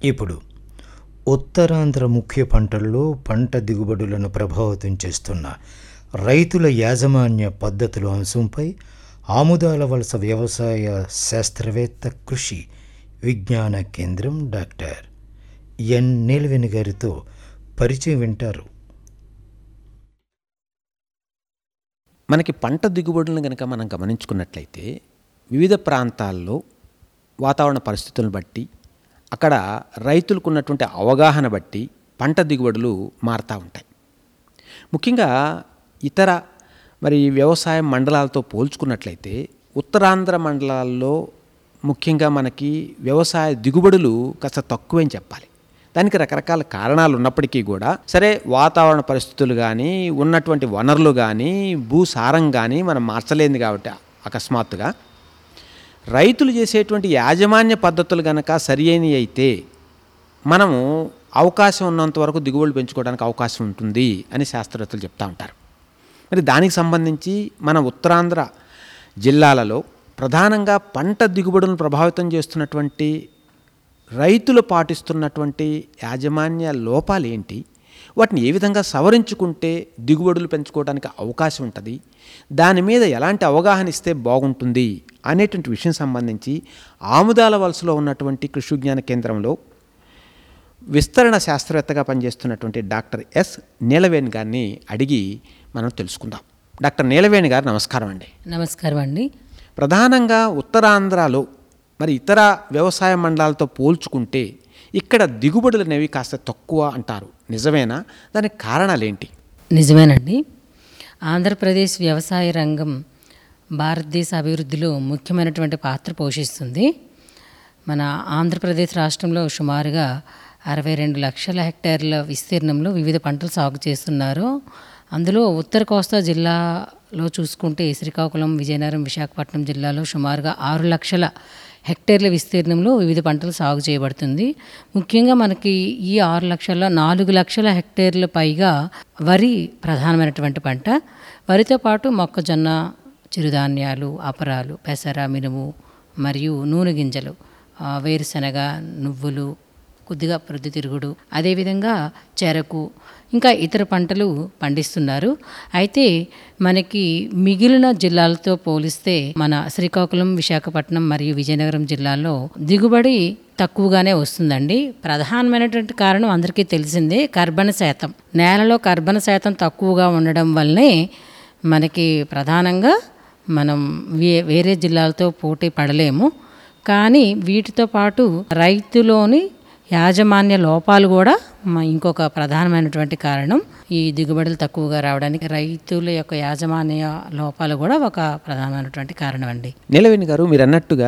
ఇప్పుడు ఉత్తరాంధ్ర ముఖ్య పంటల్లో పంట దిగుబడులను ప్రభావితం చేస్తున్న రైతుల యాజమాన్య పద్ధతుల అంశంపై ఆముదాల వలస వ్యవసాయ శాస్త్రవేత్త కృషి విజ్ఞాన కేంద్రం డాక్టర్ ఎన్ నీలవేణి గారితో పరిచయం వింటారు మనకి పంట దిగుబడులను కనుక మనం గమనించుకున్నట్లయితే వివిధ ప్రాంతాల్లో వాతావరణ పరిస్థితులను బట్టి అక్కడ రైతులకు ఉన్నటువంటి అవగాహన బట్టి పంట దిగుబడులు మారుతూ ఉంటాయి ముఖ్యంగా ఇతర మరి వ్యవసాయ మండలాలతో పోల్చుకున్నట్లయితే ఉత్తరాంధ్ర మండలాల్లో ముఖ్యంగా మనకి వ్యవసాయ దిగుబడులు కాస్త తక్కువని చెప్పాలి దానికి రకరకాల కారణాలు ఉన్నప్పటికీ కూడా సరే వాతావరణ పరిస్థితులు కానీ ఉన్నటువంటి వనరులు కానీ భూసారం కానీ మనం మార్చలేంది కాబట్టి అకస్మాత్తుగా రైతులు చేసేటువంటి యాజమాన్య పద్ధతులు కనుక సరి అయినవి అయితే మనము అవకాశం ఉన్నంత వరకు దిగుబడులు పెంచుకోవడానికి అవకాశం ఉంటుంది అని శాస్త్రవేత్తలు చెప్తూ ఉంటారు మరి దానికి సంబంధించి మన ఉత్తరాంధ్ర జిల్లాలలో ప్రధానంగా పంట దిగుబడులను ప్రభావితం చేస్తున్నటువంటి రైతులు పాటిస్తున్నటువంటి యాజమాన్య లోపాలు ఏంటి వాటిని ఏ విధంగా సవరించుకుంటే దిగుబడులు పెంచుకోవడానికి అవకాశం ఉంటుంది దాని మీద ఎలాంటి అవగాహన ఇస్తే బాగుంటుంది అనేటువంటి విషయం సంబంధించి ఆముదాల వలసలో ఉన్నటువంటి కృషి విజ్ఞాన కేంద్రంలో విస్తరణ శాస్త్రవేత్తగా పనిచేస్తున్నటువంటి డాక్టర్ ఎస్ నీలవేణి గారిని అడిగి మనం తెలుసుకుందాం డాక్టర్ నీలవేణి గారు నమస్కారం అండి నమస్కారం అండి ప్రధానంగా ఉత్తరాంధ్రలో మరి ఇతర వ్యవసాయ మండలాలతో పోల్చుకుంటే ఇక్కడ దిగుబడులు అనేవి కాస్త తక్కువ అంటారు నిజమేనా దానికి కారణాలు ఏంటి నిజమేనండి ఆంధ్రప్రదేశ్ వ్యవసాయ రంగం భారతదేశ అభివృద్ధిలో ముఖ్యమైనటువంటి పాత్ర పోషిస్తుంది మన ఆంధ్రప్రదేశ్ రాష్ట్రంలో సుమారుగా అరవై రెండు లక్షల హెక్టార్ల విస్తీర్ణంలో వివిధ పంటలు సాగు చేస్తున్నారు అందులో ఉత్తర కోస్తా జిల్లాలో చూసుకుంటే శ్రీకాకుళం విజయనగరం విశాఖపట్నం జిల్లాలో సుమారుగా ఆరు లక్షల హెక్టేర్ల విస్తీర్ణంలో వివిధ పంటలు సాగు చేయబడుతుంది ముఖ్యంగా మనకి ఈ ఆరు లక్షల నాలుగు లక్షల హెక్టేర్ల పైగా వరి ప్రధానమైనటువంటి పంట వరితో పాటు మొక్కజొన్న చిరుధాన్యాలు అపరాలు పెసర మినుము మరియు నూనె గింజలు ఆ, వేరుశనగ నువ్వులు కొద్దిగా ప్రొద్దుతిరుగుడు అదేవిధంగా చెరకు ఇంకా ఇతర పంటలు పండిస్తున్నారు అయితే మనకి మిగిలిన జిల్లాలతో పోలిస్తే మన శ్రీకాకుళం విశాఖపట్నం మరియు విజయనగరం జిల్లాల్లో దిగుబడి తక్కువగానే వస్తుందండి ప్రధానమైనటువంటి కారణం అందరికీ తెలిసిందే కర్బన శాతం నేలలో కర్బన శాతం తక్కువగా ఉండడం వల్లనే మనకి ప్రధానంగా మనం వే వేరే జిల్లాలతో పోటీ పడలేము కానీ వీటితో పాటు రైతులోని యాజమాన్య లోపాలు కూడా మ- ఇంకొక ప్రధానమైనటువంటి కారణం ఈ దిగుబడులు తక్కువగా రావడానికి రైతుల యొక్క యాజమాన్య లోపాలు కూడా ఒక ప్రధానమైనటువంటి కారణం అండి నీలవేణి గారు మీరు అన్నట్టుగా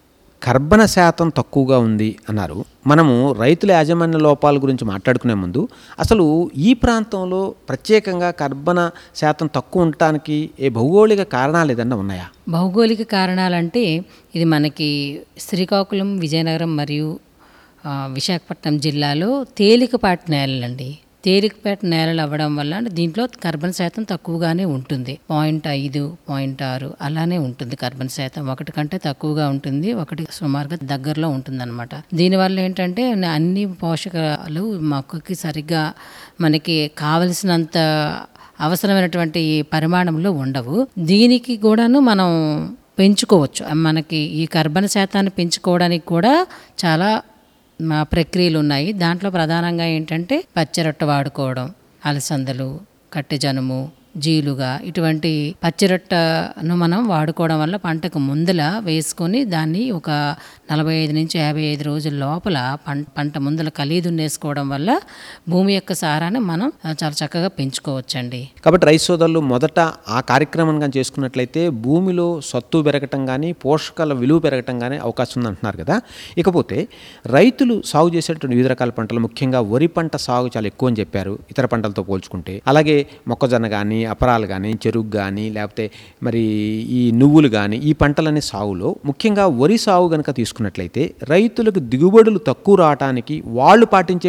కర్బన శాతం తక్కువగా ఉంది అన్నారు మనము రైతుల యాజమాన్య లోపాల గురించి మాట్లాడుకునే ముందు అసలు ఈ ప్రాంతంలో ప్రత్యేకంగా కర్బన శాతం తక్కువ ఉండటానికి ఏ భౌగోళిక కారణాలు ఏదన్నా ఉన్నాయా భౌగోళిక కారణాలంటే ఇది మనకి శ్రీకాకుళం విజయనగరం మరియు ఆ, విశాఖపట్నం జిల్లాలో తేలికపాటి నేలలండి తేలికపాటి నేలలు అవ్వడం వల్ల దీంట్లో కర్బన్ శాతం తక్కువగానే ఉంటుంది పాయింట్ ఐదు పాయింట్ ఆరు అలానే ఉంటుంది కర్బన్ శాతం ఒకటి కంటే తక్కువగా ఉంటుంది ఒకటి సుమారుగా దగ్గరలో ఉంటుంది అనమాట దీనివల్ల ఏంటంటే అన్ని పోషకాలు మొక్కకి సరిగ్గా మనకి కావలసినంత అవసరమైనటువంటి పరిమాణంలో ఉండవు దీనికి కూడాను మనం పెంచుకోవచ్చు మనకి ఈ కర్బన శాతాన్ని పెంచుకోవడానికి కూడా చాలా మా ప్రక్రియలు ఉన్నాయి దాంట్లో ప్రధానంగా ఏంటంటే పచ్చిరొట్ట వాడుకోవడం అలసందలు కట్టెజనుము జీలుగా ఇటువంటి పచ్చిరొట్టను మనం వాడుకోవడం వల్ల పంటకు ముందల వేసుకొని దాన్ని ఒక నలభై ఐదు నుంచి యాభై ఐదు రోజుల లోపల పంట పంట ముందల కలిదున్నేసుకోవడం వల్ల భూమి యొక్క సారాన్ని మనం ఆ, చాలా చక్కగా పెంచుకోవచ్చండి కాబట్టి రైతు సోదరులు మొదట ఆ కార్యక్రమం కానీ చేసుకున్నట్లయితే భూమిలో సత్తు పెరగటం కానీ పోషకాల విలువ పెరగటం కానీ అవకాశం ఉంది అంటున్నారు కదా ఇకపోతే రైతులు సాగు చేసేటువంటి వివిధ రకాల పంటలు ముఖ్యంగా వరి పంట సాగు చాలా ఎక్కువ అని చెప్పారు ఇతర పంటలతో పోల్చుకుంటే అలాగే మొక్కజొన్న కానీ అపరాలు కానీ చెరుకు కానీ లేకపోతే మరి ఈ నువ్వులు కానీ ఈ పంటలనే సాగులో ముఖ్యంగా వరి సాగు కనుక తీసుకున్నట్లయితే రైతులకు దిగుబడులు తక్కువ రావడానికి వాళ్ళు పాటించే